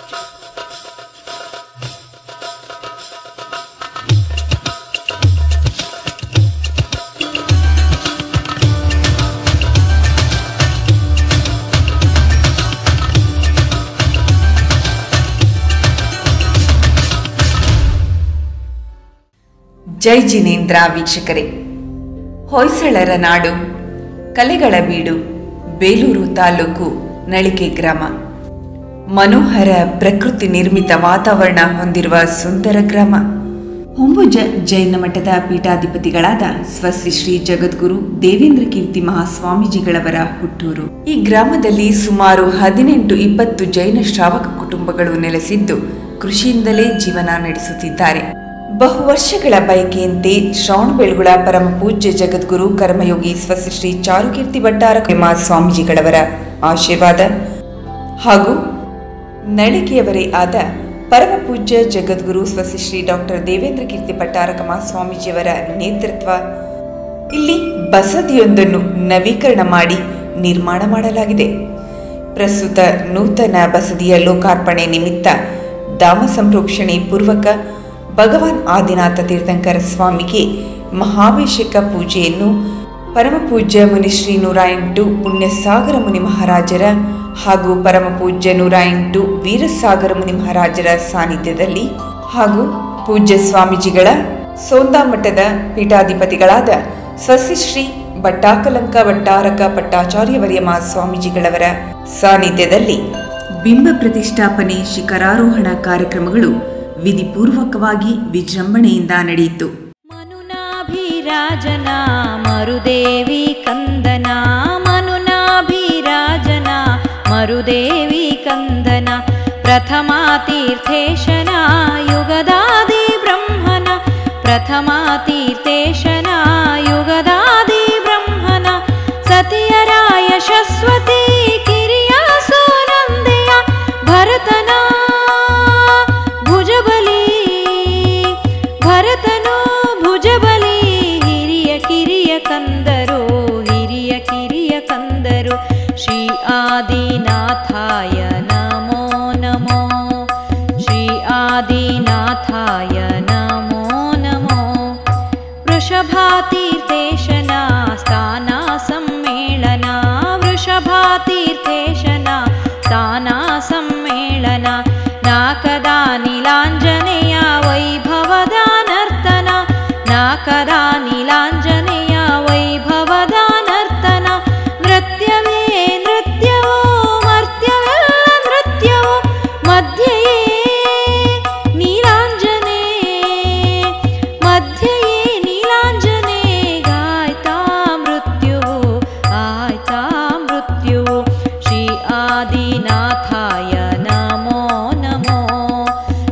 ಜೈ ಜಿನೇಂದ್ರ ವೀಕ್ಷಕರೇ ಹೊಯ್ಸಳರ ನಾಡು ಕಲೆಗಳ ಬೀಡು ಬೇಲೂರು ತಾಲೂಕು ನಳಿಕೆ ಗ್ರಾಮ ಮನೋಹರ ಪ್ರಕೃತಿ ನಿರ್ಮಿತ ವಾತಾವರಣ ಹೊಂದಿರುವ ಸುಂದರ ಗ್ರಾಮ ಹೊಂಬುಜ ಜೈನ ಮಠದ ಪೀಠಾಧಿಪತಿಗಳಾದ ಸ್ವಸ್ತಿ ಶ್ರೀ ಜಗದ್ಗುರು ದೇವೇಂದ್ರ ಕೀರ್ತಿ ಮಹಾಸ್ವಾಮೀಜಿಗಳವರ ಹುಟ್ಟೂರು ಈ ಗ್ರಾಮದಲ್ಲಿ ಸುಮಾರು ಹದಿನೆಂಟು ಇಪ್ಪತ್ತು ಜೈನ ಶ್ರಾವಕ ಕುಟುಂಬಗಳು ನೆಲೆಸಿದ್ದು ಕೃಷಿಯಿಂದಲೇ ಜೀವನ ನಡೆಸುತ್ತಿದ್ದಾರೆ ಬಹು ವರ್ಷಗಳ ಬಯಕೆಯಂತೆ ಶ್ರವಣಬೆಳಗುಳ ಪರಮ ಪೂಜ್ಯ ಜಗದ್ಗುರು ಕರ್ಮಯೋಗಿ ಸ್ವಸ್ತಿ ಶ್ರೀ ಚಾರುಕೀರ್ತಿ ಭಟ್ಟಾರ ಸ್ವಾಮೀಜಿಗಳವರ ಆಶೀರ್ವಾದ ಹಾಗೂ ನಳಿಕೆಯವರೇ ಆದ ಪರಮ ಪೂಜ್ಯ ಜಗದ್ಗುರು ಸ್ವಸ್ತಿ ಶ್ರೀ ಡಾಕ್ಟರ್ ದೇವೇಂದ್ರ ಕೀರ್ತಿ ಭಟ್ಟಾರಕಮ ಸ್ವಾಮೀಜಿಯವರ ನೇತೃತ್ವ ಇಲ್ಲಿ ಬಸದಿಯೊಂದನ್ನು ನವೀಕರಣ ಮಾಡಿ ನಿರ್ಮಾಣ ಮಾಡಲಾಗಿದೆ ಪ್ರಸ್ತುತ ನೂತನ ಬಸದಿಯ ಲೋಕಾರ್ಪಣೆ ನಿಮಿತ್ತ ಧಾಮ ಸಂಪ್ರೋಕ್ಷಣೆ ಪೂರ್ವಕ ಭಗವಾನ್ ಆದಿನಾಥ ತೀರ್ಥಂಕರ ಸ್ವಾಮಿಗೆ ಮಹಾಭಿಷೇಕ ಪೂಜೆಯನ್ನು ಪರಮ ಪೂಜ್ಯ ಮುನಿಶ್ರೀ ನೂರ ಎಂಟು ಪುಣ್ಯಸಾಗರ ಮುನಿ ಮಹಾರಾಜರ ಹಾಗೂ ಪರಮ ಪೂಜ್ಯ ನೂರ ಎಂಟು ವೀರಸಾಗರ ಮುನಿ ಮಹಾರಾಜರ ಸಾನ್ನಿಧ್ಯದಲ್ಲಿ ಹಾಗೂ ಪೂಜ್ಯ ಸ್ವಾಮೀಜಿಗಳ ಸೋಂದಾ ಮಠದ ಪೀಠಾಧಿಪತಿಗಳಾದ ಸ್ವಸ್ತಿ ಶ್ರೀ ಭಟ್ಟಾಕಲಂಕ ಭಟ್ಟಾರಕ ಪಟ್ಟಾಚಾರ್ಯವರ್ಯ ಸ್ವಾಮೀಜಿಗಳವರ ಸಾನ್ನಿಧ್ಯದಲ್ಲಿ ಬಿಂಬ ಪ್ರತಿಷ್ಠಾಪನೆ ಶಿಖರಾರೋಹಣ ಕಾರ್ಯಕ್ರಮಗಳು ವಿಧಿಪೂರ್ವಕವಾಗಿ ವಿಜೃಂಭಣೆಯಿಂದ ನಡೆಯಿತು ಮನುನಾಭಿರಾಜನ ಮರುದೇವಿ ಕಂದನ ಮನುನಾಭಿರಾಜನ ಮರುದೇವಿ ಕಂದನ ಪ್ರಥಮ ತೀರ್ಥೇಶನ ಯುಗದಾದಿ ಬ್ರಹ್ಮನ ಪ್ರಥಮ ತೀರ್ಥೇಶನ ಯುಗದಾದಿ ಬ್ರಹ್ಮನ ಸತಿಯರಾಯ ಶಶ್ವತಿ ಕಿರಿಯ ಸೋನಂದೆಯ ಭರತನ ಭುಜಬಲಿ ಭರತನು ಭುಜಬಲಿ ಹಿರಿಯ ಕಿರಿಯ ಕಂದರು ಹಿರಿಯ ಕಿರಿಯ ಕಂದರು ಶ್ರೀ ಆದಿನಾಥಾಯ ನಮೋ ನಮೋ ಶ್ರೀ ಆದಿನಾಥಾಯ ನಮೋ ನಮೋ ವೃಷಭಾತೀರ್ಥೇಶನ ಸ್ಥಾನ ಸಮ್ಮೇಳನ ವೃಷಭಾತೀರ್ಥೇಶನ ಸ್ಥಾನ ಸಮ್ಮೇಳನ ನಾಕದ ನೀಲಾಂಜನೇಯ ವೈಭವದ ನರ್ತನ ನಾಕದ ನೀಲಾಂಜನೇಯ ವೈಭವದ ನರ್ತನ ನೃತ್ಯವೇ ನೃತ್ಯವೋ ಮರ್ತ್ಯವೆಲ್ಲ ನೃತ್ಯವೋ ಮಧ್ಯೆಯೇ ನೀಲಾಂಜನೇ ಮಧ್ಯೆಯೇ ನೀಲಾಂಜನೇ ಗಾಯ್ತಾ ಮೃತ್ಯುವು ಆಯ್ತಾ ಮೃತ್ಯುವು ಶ್ರೀ ಆದಿನಾಥಾಯ ನಮೋ ನಮೋ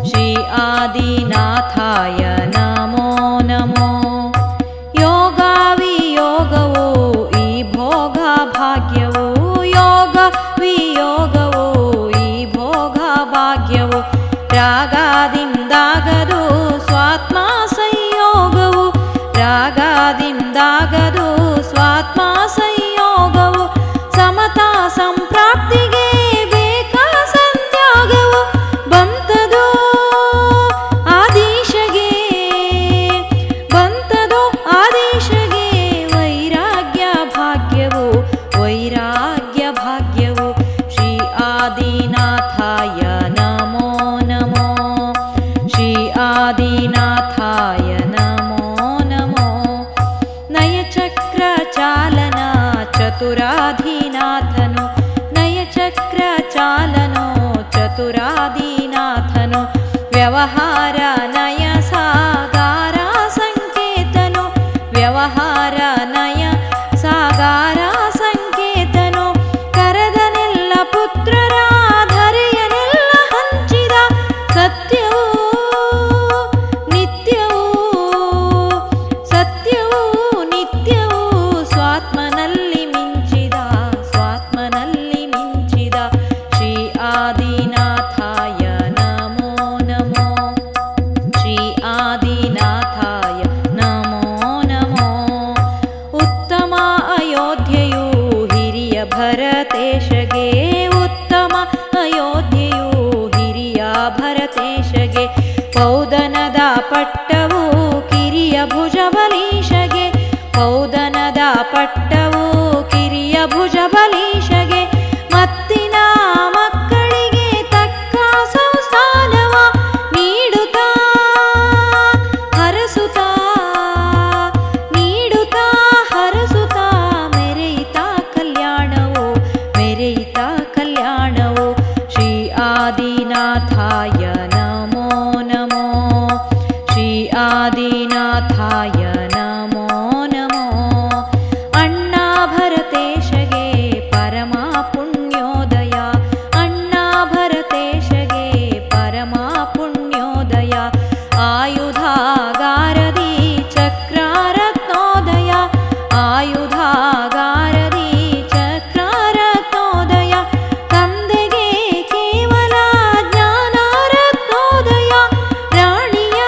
आदिनाथाय नमो नमो श्री आदिनाथाय नमो नमो अण्णा भरतेशगे परमा पुण्योदय अण्णा भरतेशगे परमा पुण्योदय आयुधागारदी चक्रारत्नोदय आयुधागारदी चक्रारत्नोदय ತಂದೆಗೆ ಕೇವಲ ಜ್ಞಾನಾರತ್ನೋದಯ ರಾಣಿಯ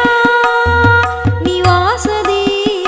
ನಿವಾಸದಿ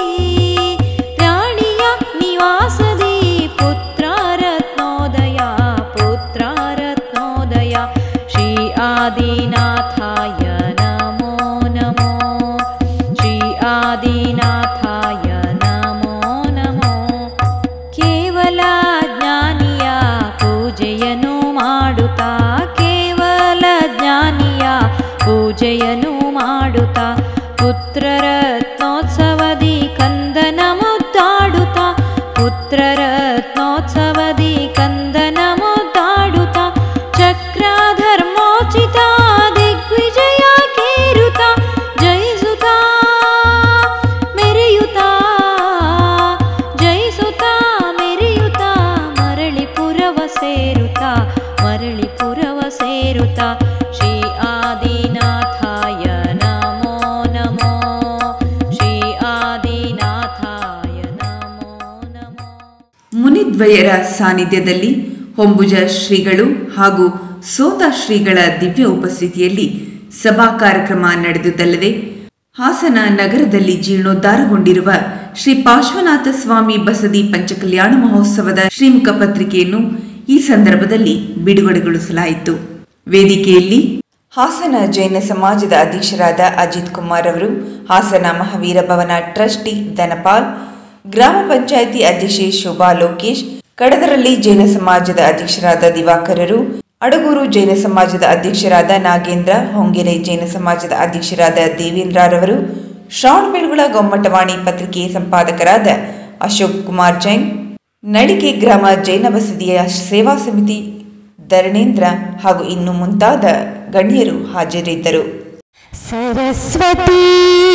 ರಾಣಿಯ ನಿವಾಸದಿ ಪುತ್ರರತ್ನೋದಯ ಪುತ್ರರತ್ನೋದಯ ಶ್ರೀ ಆದಿನಾಥಾಯ ನಮೋ ನಮೋ ಶ್ರೀ ಆದಿನಾಥಾಯ ನಮೋ ನಮೋ ಕೇವಲ ಜ್ಞಾನಿಯ ಪೂಜೆಯನ್ನು ಮಾಡುತ್ತಾ ಕೇವಲ ಜ್ಞಾನಿಯ ಪೂಜೆಯನ್ನು ಮಾಡುತ್ತಾ ಪುತ್ರರತ್ನೋತ್ಸವದಿ ಕಂದನ ಮುದ್ದಾಡುತ್ತಾ ಪುತ್ರರತ್ನೋತ್ಸವದಿ ಕಂದನ ಮುದ್ದಾಡುತ್ತಾ ಚಕ್ರಧರ್ಮೋಚಿತ ದಿಗ್ವಿಜಯ ಕೇರುತ್ತಾ ಜಯಿಸುತ್ತಾ ಮೆರೆಯುತ್ತಾ ಜಯಿಸುತ್ತಾ ಮೆರೆಯುತ್ತಾ ಮರಳಿಪುರವ ಸೇರುತ್ತಾ ಮರಳಿಪುರವ ಸೇರುತ್ತಾ ಶ್ರೀ ಆದಿನಾಥಾಯ ನಮೋ ನಮೋ ಶ್ರೀ ಆದಿನಾಥಾಯ ನಮೋ ನಮೋ ಮುನಿದ್ವಯರ ಸಾನ್ನಿಧ್ಯದಲ್ಲಿ ಹೊಂಬುಜ ಶ್ರೀಗಳು ಹಾಗೂ ಸೋತ ಶ್ರೀಗಳ ದಿವ್ಯ ಉಪಸ್ಥಿತಿಯಲ್ಲಿ ಸಭಾ ಕಾರ್ಯಕ್ರಮ ನಡೆದುದಲ್ಲದೆ ಹಾಸನ ನಗರದಲ್ಲಿ ಜೀರ್ಣೋದ್ಧಾರಗೊಂಡಿರುವ ಶ್ರೀ ಪಾರ್ಶ್ವನಾಥ ಸ್ವಾಮಿ ಬಸದಿ ಪಂಚಕಲ್ಯಾಣ ಮಹೋತ್ಸವದ ಶ್ರೀಮುಖ ಪತ್ರಿಕೆಯನ್ನು ಈ ಸಂದರ್ಭದಲ್ಲಿ ಬಿಡುಗಡೆಗೊಳಿಸಲಾಯಿತು ವೇದಿಕೆಯಲ್ಲಿ ಹಾಸನ ಜೈನ ಸಮಾಜದ ಅಧ್ಯಕ್ಷರಾದ ಅಜಿತ್ ಕುಮಾರ್ ಅವರು ಹಾಸನ ಮಹಾವೀರ ಭವನ ಟ್ರಸ್ಟಿ ಧನಪಾಲ್ ಗ್ರಾಮ ಪಂಚಾಯಿತಿ ಅಧ್ಯಕ್ಷೆ ಶೋಭಾ ಲೋಕೇಶ್ ಕಡದರಲ್ಲಿ ಜೈನ ಸಮಾಜದ ಅಧ್ಯಕ್ಷರಾದ ದಿವಾಕರರು ಅಡಗೂರು ಜೈನ ಸಮಾಜದ ಅಧ್ಯಕ್ಷರಾದ ನಾಗೇಂದ್ರ ಹೊಂಗೆರೆ ಜೈನ ಸಮಾಜದ ಅಧ್ಯಕ್ಷರಾದ ದೇವೇಂದ್ರರವರು ಶ್ರಾವಣಬೆಳಗುಳ ಗೊಮ್ಮಟವಾಣಿ ಪತ್ರಿಕೆಯ ಸಂಪಾದಕರಾದ ಅಶೋಕ್ ಕುಮಾರ್ ಜೈನ್ ನಳಿಕೆ ಗ್ರಾಮ ಜೈನ ಬಸದಿಯ ಸೇವಾ ಸಮಿತಿ ಧರಣೇಂದ್ರ ಹಾಗೂ ಇನ್ನು ಮುಂತಾದ ಗಣ್ಯರು ಹಾಜರಿದ್ದರು सरस्वती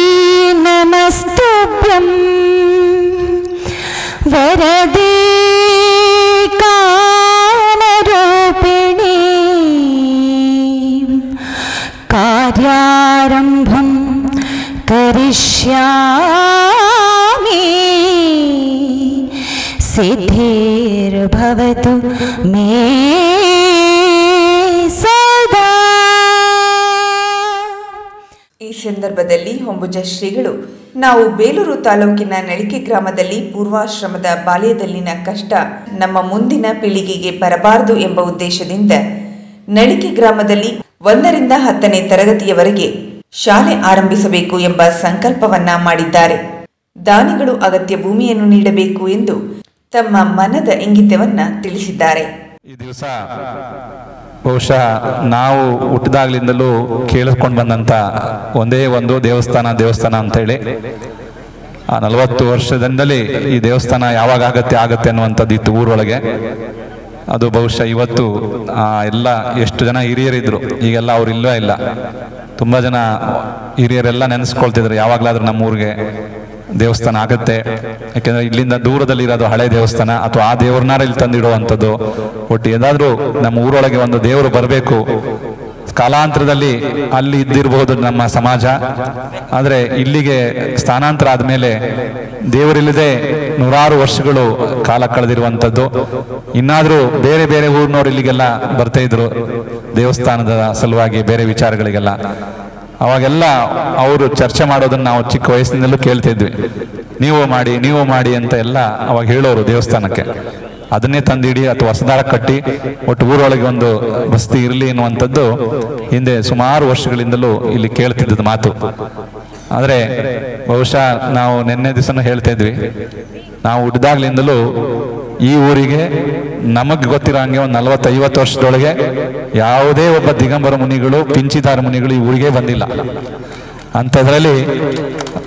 नमस्तुभ्यं वरदे कामरूपिणी कार्यारम्भं करिष्यामि सिद्धिर्भवतु मे सदा ಈ ಸಂದರ್ಭದಲ್ಲಿ ಹೊಂಬುಜ ಶ್ರೀಗಳು ನಾವು ಬೇಲೂರು ತಾಲೂಕಿನ ನಳಿಕೆ ಗ್ರಾಮದಲ್ಲಿ ಪೂರ್ವಾಶ್ರಮದ ಬಾಲ್ಯದಲ್ಲಿನ ಕಷ್ಟ ನಮ್ಮ ಮುಂದಿನ ಪೀಳಿಗೆಗೆ ಬರಬಾರದು ಎಂಬ ಉದ್ದೇಶದಿಂದ ನಳಿಕೆ ಗ್ರಾಮದಲ್ಲಿ ಒಂದರಿಂದ ಹತ್ತನೇ ತರಗತಿಯವರೆಗೆ ಶಾಲೆ ಆರಂಭಿಸಬೇಕು ಎಂಬ ಸಂಕಲ್ಪವನ್ನ ಮಾಡಿದ್ದಾರೆ ದಾನಿಗಳು ಅಗತ್ಯ ಭೂಮಿಯನ್ನು ನೀಡಬೇಕು ಎಂದು ತಮ್ಮ ಮನದ ಇಂಗಿತವನ್ನ ತಿಳಿಸಿದ್ದಾರೆ ಈ ದಿವಸ ಬಹುಶಃ ನಾವು ಹುಟ್ಟಿದಾಗ್ಲಿಂದಲೂ ಕೇಳಿಸ್ಕೊಂಡು ಬಂದಂತ ಒಂದೇ ಒಂದು ದೇವಸ್ಥಾನ ದೇವಸ್ಥಾನ ಅಂತೇಳಿ ಆ ನಲವತ್ತು ವರ್ಷದಿಂದಲೇ ಈ ದೇವಸ್ಥಾನ ಯಾವಾಗ ಆಗತ್ತೆ ಆಗತ್ತೆ ಅನ್ನುವಂಥದ್ದು ಇತ್ತು ಊರೊಳಗೆ ಅದು ಬಹುಶಃ ಇವತ್ತು ಆ ಎಲ್ಲ ಎಷ್ಟು ಜನ ಹಿರಿಯರಿದ್ರು ಈಗೆಲ್ಲ ಅವ್ರು ಇಲ್ವೇ ಇಲ್ಲ ತುಂಬಾ ಜನ ಹಿರಿಯರೆಲ್ಲ ನೆನೆಸ್ಕೊಳ್ತಿದ್ರು ಯಾವಾಗಲಾದ್ರೂ ನಮ್ಮ ಊರಿಗೆ ದೇವಸ್ಥಾನ ಆಗತ್ತೆ ಯಾಕೆಂದ್ರೆ ಇಲ್ಲಿಂದ ದೂರದಲ್ಲಿ ಇರೋದು ಹಳೆ ದೇವಸ್ಥಾನ ಅಥವಾ ಆ ದೇವ್ರನ್ನಾರ ಇಲ್ಲಿ ತಂದಿಡುವಂಥದ್ದು ಒಟ್ಟು ಏನಾದ್ರೂ ನಮ್ಮ ಊರೊಳಗೆ ಒಂದು ದೇವರು ಬರಬೇಕು ಕಾಲಾಂತರದಲ್ಲಿ ಅಲ್ಲಿ ಇದ್ದಿರಬಹುದು ನಮ್ಮ ಸಮಾಜ ಆದರೆ ಇಲ್ಲಿಗೆ ಸ್ಥಾನಾಂತರ ಆದಮೇಲೆ ದೇವರಿಲ್ಲದೆ ನೂರಾರು ವರ್ಷಗಳು ಕಾಲ ಕಳೆದಿರುವಂಥದ್ದು ಇನ್ನಾದರೂ ಬೇರೆ ಬೇರೆ ಊರಿನವ್ರು ಇಲ್ಲಿಗೆಲ್ಲ ಬರ್ತಾ ಇದ್ರು ದೇವಸ್ಥಾನದ ಸಲುವಾಗಿ ಬೇರೆ ವಿಚಾರಗಳಿಗೆಲ್ಲ ಅವಾಗೆಲ್ಲ ಅವರು ಚರ್ಚೆ ಮಾಡೋದನ್ನ ನಾವು ಚಿಕ್ಕ ವಯಸ್ಸಿನಲ್ಲೂ ಕೇಳ್ತಿದ್ವಿ ನೀವು ಮಾಡಿ ನೀವು ಮಾಡಿ ಅಂತ ಎಲ್ಲ ಅವಾಗ ಹೇಳೋರು ದೇವಸ್ಥಾನಕ್ಕೆ ಅದನ್ನೇ ತಂದಿಡಿ ಅಥವಾ ಹೊಸದಾರ ಕಟ್ಟಿ ಒಟ್ಟು ಊರೊಳಗೆ ಒಂದು ಬಸ್ತಿ ಇರಲಿ ಎನ್ನುವಂಥದ್ದು ಹಿಂದೆ ಸುಮಾರು ವರ್ಷಗಳಿಂದಲೂ ಇಲ್ಲಿ ಕೇಳ್ತಿದ್ದದ್ದು ಮಾತು ಆದರೆ ಬಹುಶಃ ನಾವು ನಿನ್ನೆ ದಿವಸನೂ ಹೇಳ್ತಾ ಇದ್ವಿ ನಾವು ಹುಟ್ಟಿದಾಗ್ಲಿಂದಲೂ ಈ ಊರಿಗೆ ನಮಗೆ ಗೊತ್ತಿರೋ ಹಂಗೆ ಒಂದು ನಲವತ್ತು ಐವತ್ತು ವರ್ಷದೊಳಗೆ ಯಾವುದೇ ಒಬ್ಬ ದಿಗಂಬರ ಮುನಿಗಳು ಪಿಂಚಿದಾರ ಮುನಿಗಳು ಈ ಊರಿಗೆ ಬಂದಿಲ್ಲ ಅಂಥದ್ರಲ್ಲಿ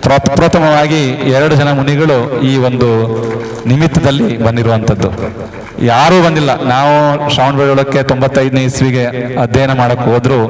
ಪ್ರಪ್ರಥಮವಾಗಿ ಎರಡು ಜನ ಮುನಿಗಳು ಈ ಒಂದು ನಿಮಿತ್ತದಲ್ಲಿ ಬಂದಿರುವಂಥದ್ದು ಯಾರೂ ಬಂದಿಲ್ಲ ನಾವು ಶ್ರವಣ ಬೆಳಗೊಳಕ್ಕೆ ತೊಂಬತ್ತೈದನೇ ಇಸ್ವಿಗೆ ಅಧ್ಯಯನ ಮಾಡಕ್ ಹೋದ್ರು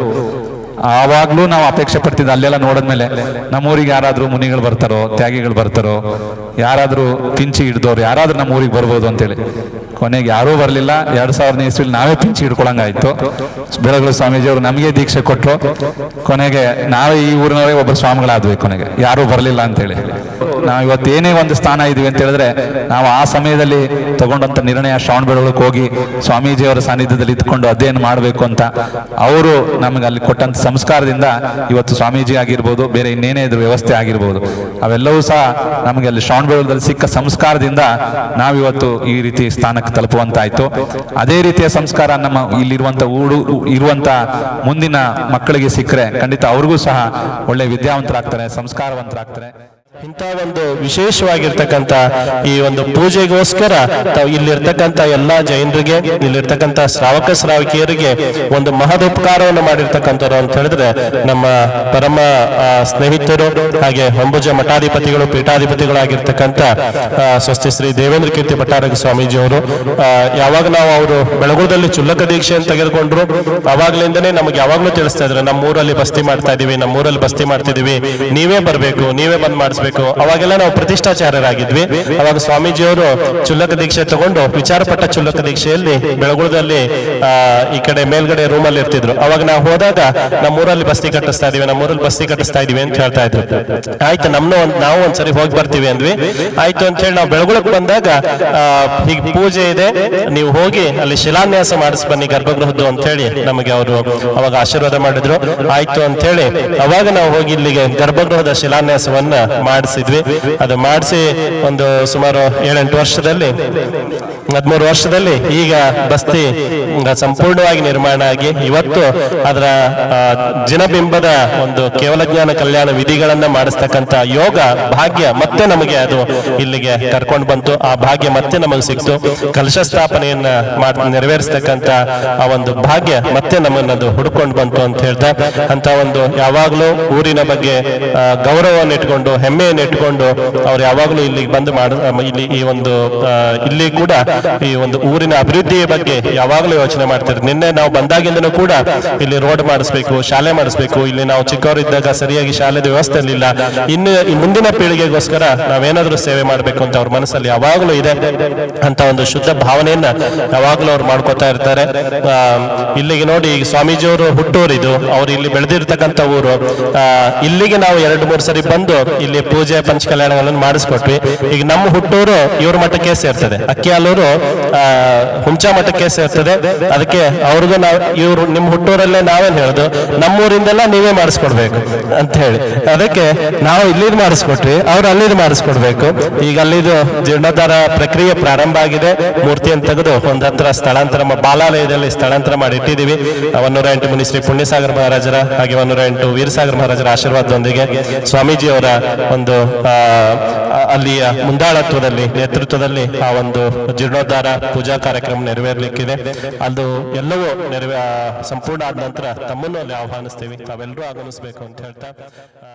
ಆವಾಗ್ಲೂ ನಾವು ಅಪೇಕ್ಷೆ ಪಡ್ತಿದ್ದ ಅಲ್ಲೆಲ್ಲ ನೋಡಿದ್ಮೇಲೆ ನಮ್ಮೂರಿಗೆ ಯಾರಾದ್ರೂ ಮುನಿಗಳು ಬರ್ತಾರೋ ತ್ಯಾಗಿಗಳು ಬರ್ತಾರೋ ಯಾರಾದ್ರೂ ಪಿಂಚಿ ಹಿಡ್ದವ್ರು ಯಾರಾದ್ರೂ ನಮ್ಮ ಊರಿಗೆ ಬರ್ಬೋದು ಅಂತೇಳಿ ಕೊನೆಗೆ ಯಾರೂ ಬರಲಿಲ್ಲ ಎರಡ್ ಸಾವಿರದ ಇಸ್ವಿಲಿ ನಾವೇ ಪಿಂಚಿ ಹಿಡ್ಕೊಳಂಗಾಯ್ತು ಬೆಳಗುಳ ಸ್ವಾಮೀಜಿಯವರು ನಮಗೆ ದೀಕ್ಷೆ ಕೊಟ್ಟರು ಕೊನೆಗೆ ನಾವೇ ಈ ಊರಿನವರೇ ಒಬ್ಬ ಸ್ವಾಮಿಗಳಾದ್ವಿ ಕೊನೆಗೆ ಯಾರೂ ಬರಲಿಲ್ಲ ಅಂತೇಳಿ ನಾವು ಇವತ್ತು ಏನೇ ಒಂದು ಸ್ಥಾನ ಇದೀವಿ ಅಂತ ಹೇಳಿದ್ರೆ ನಾವು ಆ ಸಮಯದಲ್ಲಿ ತಗೊಂಡಂತ ನಿರ್ಣಯ ಶ್ರವಣ ಬೆಳಗೊಳಕ್ಕೆ ಹೋಗಿ ಸ್ವಾಮೀಜಿಯವರ ಸಾನ್ನಿಧ್ಯದಲ್ಲಿ ಇದ್ಕೊಂಡು ಅಧ್ಯಯನ ಮಾಡಬೇಕು ಅಂತ ಅವರು ನಮಗೆ ಅಲ್ಲಿ ಕೊಟ್ಟಂತ ಸಂಸ್ಕಾರದಿಂದ ಇವತ್ತು ಸ್ವಾಮೀಜಿ ಆಗಿರ್ಬೋದು ಬೇರೆ ಇನ್ನೇನೇ ಇದ್ರ ವ್ಯವಸ್ಥೆ ಆಗಿರ್ಬೋದು ಅವೆಲ್ಲವೂ ಸಹ ನಮಗೆ ಅಲ್ಲಿ ಶ್ರವಣ ಬೆಳಗೊಳದಲ್ಲಿ ಸಿಕ್ಕ ಸಂಸ್ಕಾರದಿಂದ ನಾವಿವತ್ತು ಈ ರೀತಿ ಸ್ಥಾನಕ್ಕೆ ತಲುಪುವಂತಾಯ್ತು ಅದೇ ರೀತಿಯ ಸಂಸ್ಕಾರ ನಮ್ಮ ಇಲ್ಲಿರುವಂತ ಊಡು ಇರುವಂತ ಮುಂದಿನ ಮಕ್ಕಳಿಗೆ ಸಿಕ್ಕರೆ ಖಂಡಿತ ಅವ್ರಿಗೂ ಸಹ ಒಳ್ಳೆ ವಿದ್ಯಾವಂತರಾಗ್ತಾರೆ ಸಂಸ್ಕಾರವಂತರಾಗ್ತಾರೆ ಇಂಥ ಒಂದು ವಿಶೇಷವಾಗಿರ್ತಕ್ಕಂಥ ಈ ಒಂದು ಪೂಜೆಗೋಸ್ಕರ ತಾವು ಇಲ್ಲಿರ್ತಕ್ಕಂಥ ಎಲ್ಲಾ ಜೈನರಿಗೆ ಇಲ್ಲಿರ್ತಕ್ಕಂಥ ಶ್ರಾವಕ ಶ್ರಾವಕಿಯರಿಗೆ ಒಂದು ಮಹದೋಪಕಾರವನ್ನು ಮಾಡಿರ್ತಕ್ಕಂಥವ್ರು ಅಂತ ಹೇಳಿದ್ರೆ ನಮ್ಮ ಪರಮ ಆ, ಸ್ನೇಹಿತರು ಹಾಗೆ ಹೊಂಬುಜ ಮಠಾಧಿಪತಿಗಳು ಪೀಠಾಧಿಪತಿಗಳಾಗಿರ್ತಕ್ಕಂಥ ಆ, ಸ್ವಸ್ತಿ ಶ್ರೀ ದೇವೇಂದ್ರ ಕೀರ್ತಿ ಭಟ್ಟಾರಕ ಸ್ವಾಮೀಜಿಯವರು ಆ, ಯಾವಾಗ ನಾವು ಅವರು ಬೆಳಗುಳದಲ್ಲಿ ಚುಲ್ಲಕ ದೀಕ್ಷೆ ಅಂತ ತೆಗೆದುಕೊಂಡ್ರು ಅವಾಗ್ಲಿಂದನೇ ನಮಗೆ ಯಾವಾಗ್ಲೂ ತಿಳಿಸ್ತಾ ಇದ್ರು ನಮ್ಮ ಊರಲ್ಲಿ ಬಸ್ತಿ ಮಾಡ್ತಾ ಇದೀವಿ ನಮ್ಮ ಊರಲ್ಲಿ ಬಸ್ತಿ ಮಾಡ್ತಿದೀವಿ ನೀವೇ ಬರಬೇಕು ನೀವೇ ಬಂದ್ ಮಾಡಿಸ್ಬೇಕು ಅವಾಗೆಲ್ಲ ನಾವು ಪ್ರತಿಷ್ಠಾಚಾರ್ಯರಾಗಿದ್ವಿ ಅವಾಗ ಸ್ವಾಮೀಜಿಯವರು ಚುಲ್ಲಕ ದೀಕ್ಷೆ ತಗೊಂಡು ವಿಚಾರಪಟ್ಟ ಚುಲ್ಲಕ ದೀಕ್ಷೆಯಲ್ಲಿ ಬೆಳಗುಳದಲ್ಲಿ ಆ, ಈ ಕಡೆ ಮೇಲ್ಗಡೆ ರೂಮಲ್ಲಿ ಇರ್ತಿದ್ರು ಅವಾಗ ನಾವು ಹೋದಾಗ ನಮ್ಮ ಊರಲ್ಲಿ ಬಸ್ತಿ ಕಟ್ಟಿಸ್ತಾ ಇದೀವಿ ನಮ್ಮ ಊರಲ್ಲಿ ಬಸ್ತಿ ಕಟ್ಟಿಸ್ತಾ ಇದೀವಿ ಅಂತ ಹೇಳ್ತಾ ಇದ್ರು ಆಯ್ತು ನಮ್ನು ಒಂದ್ ನಾವು ಒಂದ್ಸರಿ ಹೋಗಿ ಬರ್ತೀವಿ ಅಂದ್ವಿ ಆಯ್ತು ಅಂತ ಹೇಳಿ ನಾವು ಬೆಳಗುಳಕ್ ಬಂದಾಗ ಆ, ಹೀಗೆ ಪೂಜೆ ಇದೆ ನೀವು ಹೋಗಿ ಅಲ್ಲಿ ಶಿಲಾನ್ಯಾಸ ಮಾಡಿಸ್ ಬನ್ನಿ ಗರ್ಭಗೃಹದ್ದು ಅಂತ ಹೇಳಿ ನಮಗೆ ಅವರು ಅವಾಗ ಆಶೀರ್ವಾದ ಮಾಡಿದ್ರು ಆಯ್ತು ಅಂತ ಹೇಳಿ ಅವಾಗ ನಾವು ಹೋಗಿ ಇಲ್ಲಿಗೆ ಗರ್ಭಗೃಹದ ಶಿಲಾನ್ಯಾಸವನ್ನ ಮಾಡಿಸಿದ್ವಿ ಅದು ಮಾಡಿಸಿ ಒಂದು ಸುಮಾರು ಏಳೆಂಟು ವರ್ಷದಲ್ಲಿ ಹದಿಮೂರು ವರ್ಷದಲ್ಲಿ ಈಗ ಬಸ್ತಿ ಸಂಪೂರ್ಣವಾಗಿ ನಿರ್ಮಾಣ ಆಗಿ ಇವತ್ತು ಅದರ ಆ, ಜಿನಬಿಂಬದ ಒಂದು ಕೇವಲ ಜ್ಞಾನ ಕಲ್ಯಾಣ ವಿಧಿಗಳನ್ನ ಮಾಡಿಸ್ತಕ್ಕಂಥ ಯೋಗ ಭಾಗ್ಯ ಮತ್ತೆ ನಮಗೆ ಅದು ಇಲ್ಲಿಗೆ ಕರ್ಕೊಂಡು ಬಂತು ಆ ಭಾಗ್ಯ ಮತ್ತೆ ನಮಗೆ ಸಿಕ್ತು ಕಲಶ ಸ್ಥಾಪನೆಯನ್ನ ಮಾಡ್ ನೆರವೇರಿಸ್ತಕ್ಕಂಥ ಆ ಒಂದು ಭಾಗ್ಯ ಮತ್ತೆ ನಮ್ಮನ್ನದು ಹುಡ್ಕೊಂಡು ಬಂತು ಅಂತ ಹೇಳ್ತಾ ಅಂತ ಒಂದು ಯಾವಾಗಲೂ ಊರಿನ ಬಗ್ಗೆ ಆ, ಗೌರವವನ್ನು ಇಟ್ಕೊಂಡು ಹೆಮ್ಮೆಯನ್ನು ಇಟ್ಕೊಂಡು ಅವ್ರು ಯಾವಾಗಲೂ ಇಲ್ಲಿಗೆ ಬಂದು ಮಾಡ ಇಲ್ಲಿ ಈ ಒಂದು ಆ, ಇಲ್ಲಿ ಕೂಡ ಈ ಒಂದು ಊರಿನ ಅಭಿವೃದ್ಧಿಯ ಬಗ್ಗೆ ಯಾವಾಗಲೂ ಯೋಚನೆ ಮಾಡ್ತಾರೆ ನಿನ್ನೆ ನಾವು ಬಂದಾಗಿಂದನೂ ಕೂಡ ಇಲ್ಲಿ ರೋಡ್ ಮಾಡಿಸ್ಬೇಕು ಶಾಲೆ ಮಾಡಿಸ್ಬೇಕು ಇಲ್ಲಿ ನಾವು ಚಿಕ್ಕವರಿದ್ದಾಗ ಸರಿಯಾಗಿ ಶಾಲೆದ ವ್ಯವಸ್ಥೆ ಇರಲಿಲ್ಲ ಇನ್ನು ಈ ಮುಂದಿನ ಪೀಳಿಗೆಗೋಸ್ಕರ ನಾವೇನಾದ್ರೂ ಸೇವೆ ಮಾಡಬೇಕು ಅಂತ ಅವ್ರ ಮನಸ್ಸಲ್ಲಿ ಯಾವಾಗಲೂ ಇದೆ ಅಂತ ಒಂದು ಶುದ್ಧ ಭಾವನೆಯನ್ನ ಯಾವಾಗಲೂ ಅವ್ರು ಮಾಡ್ಕೋತಾ ಇರ್ತಾರೆ ಆ, ಇಲ್ಲಿಗೆ ನೋಡಿ ಈಗ ಸ್ವಾಮೀಜಿಯವರು ಹುಟ್ಟೂರಿದು ಅವ್ರು ಇಲ್ಲಿ ಬೆಳೆದಿರ್ತಕ್ಕಂಥ ಊರು ಆ, ಇಲ್ಲಿಗೆ ನಾವು ಎರಡು ಮೂರು ಸರಿ ಬಂದು ಇಲ್ಲಿ ಪೂಜೆ ಪಂಚಕಲ್ಯಾಣಗಳನ್ನು ಮಾಡಿಸ್ಕೊಟ್ವಿ ಈಗ ನಮ್ಮ ಹುಟ್ಟೂರು ಇವ್ರ ಮಠಕ್ಕೆ ಸೇರ್ತದೆ ಅಕ್ಕಿಯಾಲೂರು ಆ, ಹುಂಚಾ ಮಠಕ್ಕೆ ಸೇರ್ತದೆ ಅದಕ್ಕೆ ಅವ್ರಿಗೂ ನಾವು ಇವ್ರು ನಿಮ್ಮ ಹುಟ್ಟೂರಲ್ಲೇ ನಾವೇನ್ ಹೇಳುದು ನಮ್ಮೂರಿಂದೆಲ್ಲ ನೀವೇ ಮಾಡಿಸ್ಕೊಡ್ಬೇಕು ಅಂತ ಹೇಳಿ ಅದಕ್ಕೆ ನಾವು ಇಲ್ಲಿದ್ ಮಾಡಿಸ್ಕೊಟ್ವಿ ಅವ್ರು ಅಲ್ಲಿದ್ ಮಾಡಿಸ್ಕೊಡ್ಬೇಕು ಈಗ ಅಲ್ಲಿದು ಜೀರ್ಣೋದ್ಧಾರ ಪ್ರಕ್ರಿಯೆ ಪ್ರಾರಂಭ ಆಗಿದೆ ಮೂರ್ತಿಯನ್ನು ತೆಗೆದು ಒಂದ್ ಹತ್ರ ಸ್ಥಳಾಂತರ ಮಾ- ಬಾಲಾಲಯದಲ್ಲಿ ಸ್ಥಳಾಂತರ ಮಾಡಿ ಇಟ್ಟಿದ್ದೀವಿ ಒನ್ನೂರ ಎಂಟು ಮುನಿ ಶ್ರೀ ಪುಣ್ಯಸಾಗರ ಮಹಾರಾಜರ ಹಾಗೆ ಒನ್ನೂರ ಎಂಟು ವೀರಸಾಗರ ಮಹಾರಾಜರ ಆಶೀರ್ವಾದದೊಂದಿಗೆ ಸ್ವಾಮೀಜಿಯವರ ಒಂದು ಆ, ಆ- ಅಲ್ಲಿಯ ಮುಂದಾಳತ್ವದಲ್ಲಿ ನೇತೃತ್ವದಲ್ಲಿ ಆ ಒಂದು ಜೀರ್ಣೋದ್ಧಾರ ಪೂಜಾ ಕಾರ್ಯಕ್ರಮ ನೆರವೇರ್ಲಿಕ್ಕಿದೆ ಅದು ಎಲ್ಲವೂ ನೆರವೇ ಆ, ಸಂಪೂರ್ಣ ಆದ ನಂತರ ತಮ್ಮನ್ನು ಅಲ್ಲಿ ಆಹ್ವಾನಿಸ್ತೀವಿ ತಾವೆಲ್ಲರೂ ಆಗಮಿಸಬೇಕು ಅಂತ ಹೇಳ್ತಾ ಆ,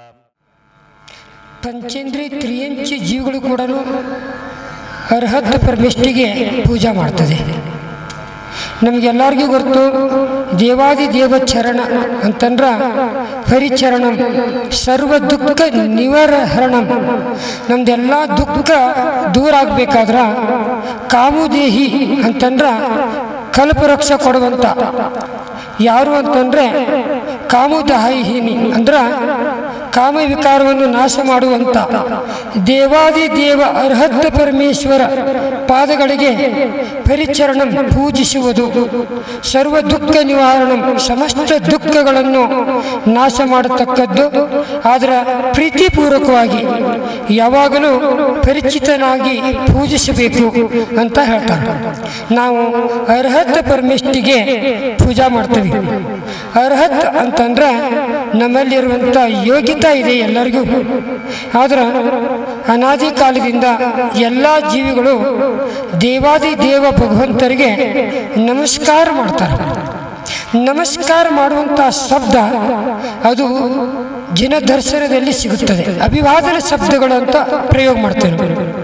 ಪಂಚೇಂದ್ರಿಯ ತ್ರಿಯಂಚಿ ಜೀವಿಗಳು ಕೂಡ ಅರ್ಹತ್ ಪರಮೇಷ್ಠಿಗೆ ಪೂಜಾ ಮಾಡ್ತದೆ ನಮಗೆಲ್ಲರಿಗೂ ಗೊತ್ತು ದೇವಾದಿ ದೇವ ಚರಣ ಅಂತಂದ್ರ ಹರಿಚರಣ ಸರ್ವ ದುಃಖ ನಿವಾರಹರಣ ನಮ್ದೆಲ್ಲ ದುಃಖ ದೂರ ಆಗ್ಬೇಕಾದ್ರ ಕಾಮುದೇಹಿ ಅಂತಂದ್ರ ಕಲ್ಪರಕ್ಷ ಕೊಡುವಂತ ಯಾರು ಅಂತಂದ್ರೆ ಕಾಮುದಾಹಿನಿ ಅಂದ್ರ ಕಾಮ ವಿಕಾರವನ್ನು ನಾಶ ಮಾಡುವಂತ ದೇವಾದಿ ದೇವ ಅರ್ಹತ ಪರಮೇಶ್ವರ ಪಾದಗಳಿಗೆ ಪರಿಚರಣ ಪೂಜಿಸುವುದು ಸರ್ವ ದುಃಖ ನಿವಾರಣ ಸಮಸ್ತ ದುಃಖಗಳನ್ನು ನಾಶ ಮಾಡತಕ್ಕದ್ದು ಆದರೆ ಪ್ರೀತಿಪೂರ್ವಕವಾಗಿ ಯಾವಾಗಲೂ ಪರಿಚಿತನಾಗಿ ಪೂಜಿಸಬೇಕು ಅಂತ ಹೇಳ್ತಾರೆ ನಾವು ಅರ್ಹತ ಪರಮೇಷ್ಠಿಗೆ ಪೂಜಾ ಮಾಡ್ತೀವಿ ಅರ್ಹತ್ ಅಂತಂದ್ರೆ ನಮ್ಮಲ್ಲಿರುವಂಥ ಯೋಗ್ಯತೆ ಇದೆ ಎಲ್ಲರಿಗೂ ಆದ್ರೆ ಅನಾದಿ ಕಾಲದಿಂದ ಎಲ್ಲ ಜೀವಿಗಳು ದೇವಾದಿ ದೇವ ಭಗವಂತರಿಗೆ ನಮಸ್ಕಾರ ಮಾಡ್ತಾರೆ ನಮಸ್ಕಾರ ಮಾಡುವಂಥ ಶಬ್ದ ಅದು ಜಿನ ದರ್ಶನದಲ್ಲಿ ಸಿಗುತ್ತದೆ ಅಭಿವಾದನ ಶಬ್ದಗಳು ಅಂತ ಪ್ರಯೋಗ ಮಾಡ್ತೇವೆ ನಾವು.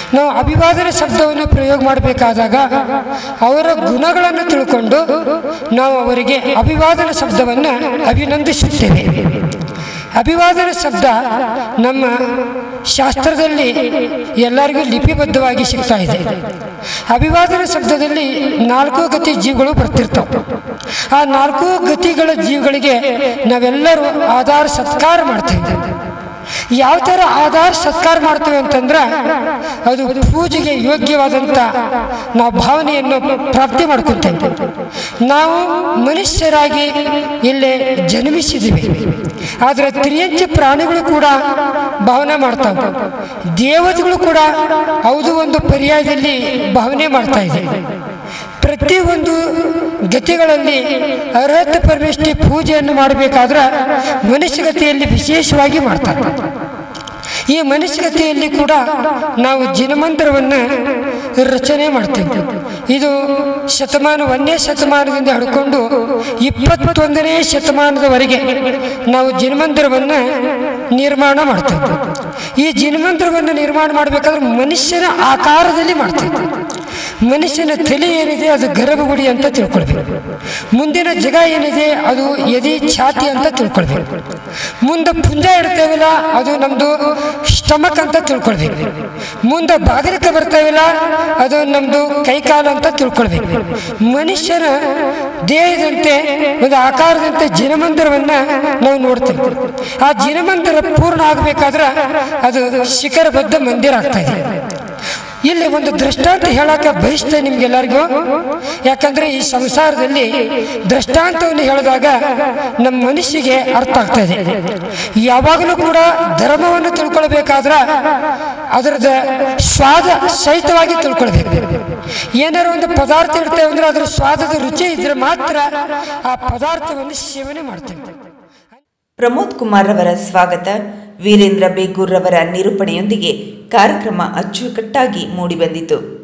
ನಾವು ಅಭಿವಾದನೆ ಶಬ್ದವನ್ನು ಪ್ರಯೋಗ ಮಾಡಬೇಕಾದಾಗ ಅವರ ಗುಣಗಳನ್ನು ತಿಳ್ಕೊಂಡು ನಾವು ಅವರಿಗೆ ಅಭಿವಾದನ ಶಬ್ದವನ್ನು ಅಭಿನಂದಿಸುತ್ತೇವೆ ಅಭಿವಾದನ ಶಬ್ದ ನಮ್ಮ ಶಾಸ್ತ್ರದಲ್ಲಿ ಎಲ್ಲರಿಗೂ ಲಿಪಿಬದ್ಧವಾಗಿ ಸಿಗ್ತಾ ಇದೆ ಅಭಿವಾದನ ಶಬ್ದದಲ್ಲಿ ನಾಲ್ಕು ಗತಿ ಜೀವಗಳು ಬರ್ತಿರ್ತವೆ ಆ ನಾಲ್ಕು ಗತಿಗಳ ಜೀವಗಳಿಗೆ ನಾವೆಲ್ಲರೂ ಆಧಾರ ಸತ್ಕಾರ ಮಾಡ್ತೇವೆ ಯಾವ ಥರ ಆಧಾರ ಸತ್ಕಾರ ಮಾಡ್ತೇವೆ ಅಂತಂದ್ರೆ ಅದು ಪೂಜೆಗೆ ಯೋಗ್ಯವಾದಂಥ ನಾವು ಭಾವನೆಯನ್ನು ಪ್ರಾಪ್ತಿ ಮಾಡ್ಕೊತೇವೆ ನಾವು ಮನುಷ್ಯರಾಗಿ ಇಲ್ಲೇ ಜನ್ಮಿಸಿದ್ದೀವಿ ಆದರೆ ತ್ರಿಯಂಚ ಪ್ರಾಣಿಗಳು ಕೂಡ ಭಾವನೆ ಮಾಡ್ತಾವೆ ದೇವತೆಗಳು ಕೂಡ ಹೌದು ಒಂದು ಪರ್ಯಾಯದಲ್ಲಿ ಭಾವನೆ ಮಾಡ್ತಾ ಇದೆ ಪ್ರತಿಯೊಂದು ಗತಿಗಳಲ್ಲಿ ಅರ್ಹತೆ ಪರಮೇಷ್ಠಿ ಪೂಜೆಯನ್ನು ಮಾಡಬೇಕಾದ್ರೆ ಮನುಷ್ಯಗತಿಯಲ್ಲಿ ವಿಶೇಷವಾಗಿ ಮಾಡ್ತಾರೆ ಈ ಮನುಷ್ಯಗತಿಯಲ್ಲಿ ಕೂಡ ನಾವು ಜಿನಮಂತ್ರವನ್ನು ರಚನೆ ಮಾಡ್ತೇವೆ ಇದು ಶತಮಾನ ಒಂದನೇ ಶತಮಾನದಿಂದ ಹಿಡ್ಕೊಂಡು ಇಪ್ಪತ್ತೊಂದನೇ ಶತಮಾನದವರೆಗೆ ನಾವು ಜಿನಮಂದಿರವನ್ನು ನಿರ್ಮಾಣ ಮಾಡ್ತೇವೆ ಈ ಜಿನಮಂದಿರವನ್ನು ನಿರ್ಮಾಣ ಮಾಡಬೇಕಾದ್ರೆ ಮನುಷ್ಯನ ಆಕಾರದಲ್ಲಿ ಮಾಡ್ತೇವೆ ಮನುಷ್ಯನ ತಲೆ ಏನಿದೆ ಅದು ಗರ್ಭಗುಡಿ ಅಂತ ತಿಳ್ಕೊಳ್ಬೇಕು ಮುಂದಿನ ಜಗ ಏನಿದೆ ಅದು ಎದೆ ಛಾತಿ ಅಂತ ತಿಳ್ಕೊಳ್ಬೇಕು ಮುಂದೆ ಪುಂಜ ಇಡ್ತೇವಲ್ಲ ಅದು ನಮ್ಮದು ಸ್ಟಮಕ್ ಅಂತ ತಿಳ್ಕೊಳ್ಬೇಕು ಮುಂದೆ ಬಾಗಿಲಿಕ್ಕೆ ಬರ್ತಾವಿಲ್ಲ ಅದು ನಮ್ಮದು ಕೈಕಾಲು ಅಂತ ತಿಳ್ಕೊಳ್ಬೇಕು ಮನುಷ್ಯನ ದೇಹದಂತೆ ಒಂದು ಆಕಾರದಂತೆ ಜಿನಮಂದಿರವನ್ನು ನಾವು ನೋಡ್ತೇವೆ ಆ ಜಿನಮಂದಿರ ಪೂರ್ಣ ಆಗಬೇಕಾದ್ರೆ ಅದು ಶಿಖರಬದ್ಧ ಮಂದಿರ ಆಗ್ತಾ ಇದೆ ಇಲ್ಲಿ ಒಂದು ದೃಷ್ಟಾಂತ ಹೇಳಕ್ಕೆ ಬಯಸ್ತೇನೆ ನಿಮ್ಗೆಲ್ಲರಿಗೂ ಯಾಕಂದ್ರೆ ಈ ಸಂಸಾರದಲ್ಲಿ ದೃಷ್ಟಾಂತವನ್ನು ಹೇಳಿದಾಗ ನಮ್ಮ ಮನಸ್ಸಿಗೆ ಅರ್ಥ ಆಗ್ತಾ ಇದೆ ಯಾವಾಗಲೂ ಕೂಡ ಧರ್ಮವನ್ನು ತಿಳ್ಕೊಳ್ಬೇಕಾದ್ರೆ ಅದರದ ಸ್ವಾದ ಸಹಿತವಾಗಿ ತಿಳ್ಕೊಳ್ಬೇಕು ಏನಾರು ಒಂದು ಪದಾರ್ಥ ಇಡ್ತೇವೆ ಅಂದ್ರೆ ಅದರ ಸ್ವಾದದ ರುಚಿ ಇದ್ರೆ ಮಾತ್ರ ಆ ಪದಾರ್ಥವನ್ನು ಸೇವನೆ ಮಾಡ್ತೇವೆ ಪ್ರಮೋದ್ ಕುಮಾರ್ ರವರ ಸ್ವಾಗತ ವೀರೇಂದ್ರ ಬೇಗೂರ್ ರವರ ನಿರೂಪಣೆಯೊಂದಿಗೆ ಕಾರ್ಯಕ್ರಮ ಅಚ್ಚುಕಟ್ಟಾಗಿ ಮೂಡಿಬಂದಿತು